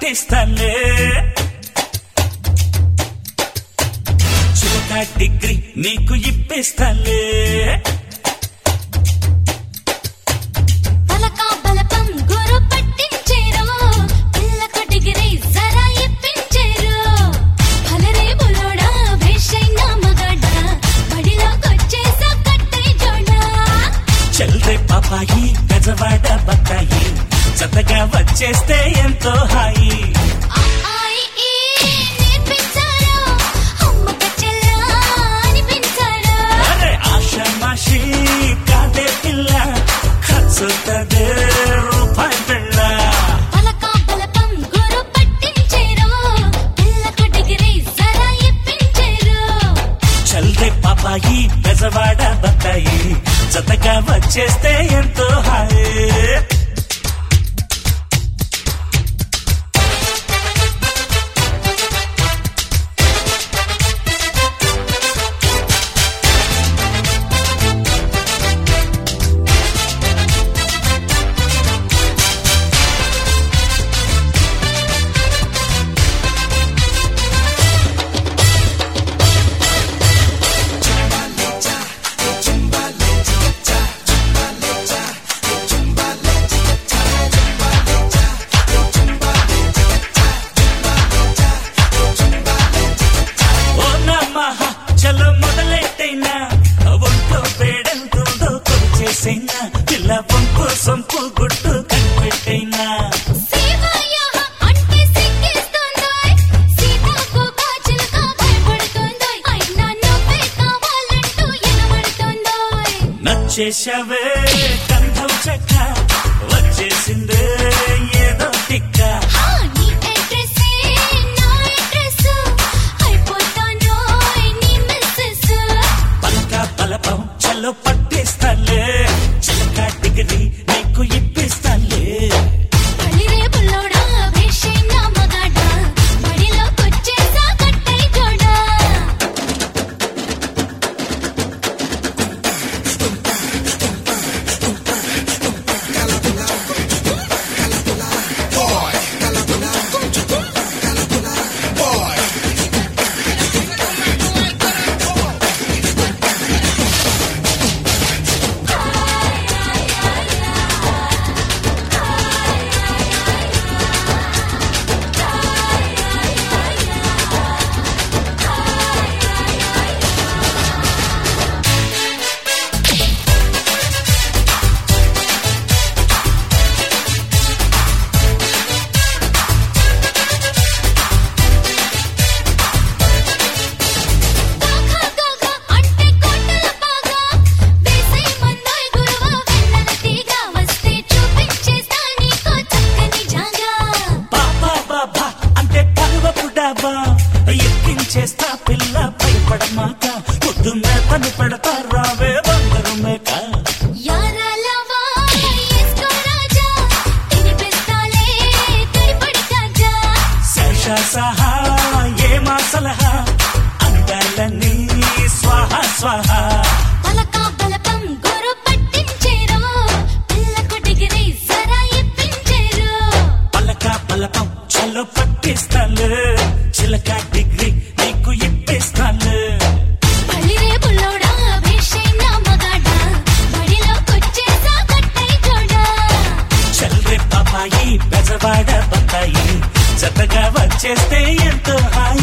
పట్టిస్తాలే చిలక డిగ్రీ నీకు ఇప్పిస్తాలే పలకా బలపం గురు పట్టించేరు పిల్లకు డిగ్రీ జరా ఇప్పించేరు ఫలరే బులోడా వేషైన మగడా బడిలోకొచ్చేసా కట్టై జోడా చల్రే పాపాయి గజవాడ బత్తాయి జతగా వచ్చేస్తే ఎంతో హాయి ఆ ఆయి ఈ నేర్పించారు అమ్మక చెల్లా అనిపించారు అరే ఆశ మాషి కాదే పిల్ల ఖర్చుతదే రూపాయి పిల్ల పలకా బలపం గురు పట్టించేరు పిల్లకు డిగ్రీ జరా ఇప్పించేరు చల్రే పాపాయి గజవాడ బత్తాయి జతగా వచ్చేస్తే ఎంతో హాయి ఓ నమః చలో మొదలెట్టైనా ఒంట్లో పేడెంతుందో కొలిచేసైనా పిల్ల వంపు సొంపు గుట్టు కనిపెట్టైనా శివయ్య అంటే సిగ్గేస్తోందోయ్ సీతాకు కాచులుక భయపడుతోందోయ్ అయినా నువ్వే కావాలంటూ ఎనబడుతోందోయ్ నచ్చేశావే కంఠం చెక్క వచ్చేసిందే ఏదో తిక్క హా నీ అడ్రస్సే నా అడ్రస్ అయిపోతానోయ్ నీ మిస్సెస్ పలక బలపం చలో పట్టిస్తాలే చిలక డిగ్రీ నీకు ఇప్పిస్తాలే పల్లిరే బుల్లోడా వేషైన మగాడా బడిలోకొచ్చేసా కట్టై జోడా గాగా గాగా అంటే కోటల బాగా వేసై మందోయ్ గురువా వెన్నెల తీగ వస్తే చూపించేస్తా నీకో చక్కని జాగా బాబా బాబా అంటే పలువపు డాబా ఎక్కించేస్తా పిల్ల భయపడమాక ముద్దు మేతను పెడతా రావే బంగారు మేక యారాలవా ఎస్కో రాజా తినిపిస్తాలే తడిపడి కాజా శేష సహా ఏమా సలహా అందాలని స్వాహ స్వాహ పలకా బలపం గురు పట్టించేరు పిల్లకు డిగ్రీ జరా ఇప్పించేరు పలక పలకం చలో పట్టిస్తాను చిలక డిగ్రీ నీకు ఇప్పిస్తాను పల్లిరే బుల్లోడా వేషైన మగాడా బడిలోకొచ్చేసా కట్టై జోడా చల్రే పాపాయి బెజవాడ బత్తాయి జతగా వచ్చేస్తే ఎంతో హాయి